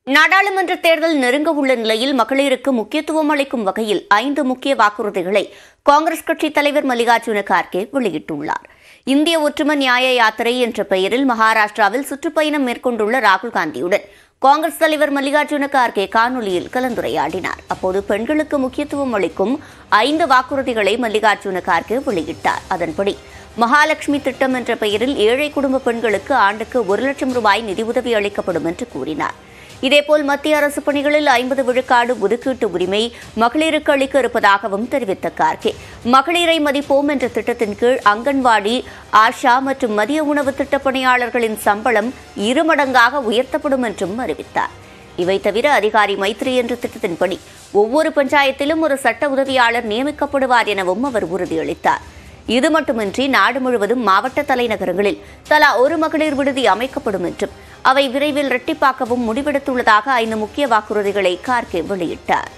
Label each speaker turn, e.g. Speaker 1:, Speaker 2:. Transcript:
Speaker 1: நாடாளுமன்ற தேர்தல் நெருங்க உள்ள நிலையில் மகளிருக்கு முக்கியத்துவம் அளிக்கும் வகையில் ஐந்து முக்கிய வாக்குறுதிகளை காங்கிரஸ் கட்சித் தலைவர் மல்லிகார்ஜுன கார்கே வெளியிட்டுள்ளார் இந்திய ஒற்றுமை நியாய யாத்திரை என்ற பெயரில் மகாராஷ்டிராவில் சுற்றுப்பயணம் மேற்கொண்டுள்ள ராகுல் காந்தியுடன் காங்கிரஸ் தலைவர் மல்லிகார்ஜுன கார்கே காணொலியில் கலந்துரையாடினார் அப்போது பெண்களுக்கு முக்கியத்துவம் அளிக்கும் ஐந்து வாக்குறுதிகளை மல்லிகார்ஜுன கார்கே வெளியிட்டார் அதன்படி மகாலட்சுமி திட்டம் என்ற பெயரில் ஏழை குடும்ப பெண்களுக்கு ஆண்டுக்கு ஒரு லட்சம் ரூபாய் நிதியுதவி அளிக்கப்படும் என்று கூறினார் இதேபோல் மத்திய அரசு பணிகளில் ஐம்பது விழுக்காடு ஒதுக்கீட்டு உரிமை மகளிருக்கு அளிக்க இருப்பதாகவும் தெரிவித்த கார்கே மகளிரை மதிப்போம் என்ற திட்டத்தின் கீழ் அங்கன்வாடி ஆஷா மற்றும் மதிய உணவு திட்ட பணியாளர்களின் சம்பளம் இருமடங்காக உயர்த்தப்படும் என்றும் அறிவித்தார் இவை தவிர அதிகாரி மைத்ரி என்ற திட்டத்தின்படி ஒவ்வொரு பஞ்சாயத்திலும் ஒரு சட்ட உதவியாளர் நியமிக்கப்படுவார் எனவும் அவர் உறுதியளித்தார் இது மட்டுமின்றி நாடு முழுவதும் மாவட்ட தலைநகரங்களில் தலா ஒரு மகளிர் விடுதி அமைக்கப்படும் என்றும் அவை விரைவில் இரட்டிப்பாக்கவும் முடிவெடுத்துள்ளதாக ஐந்து முக்கிய வாக்குறுதிகளை கார்கே வெளியிட்டார்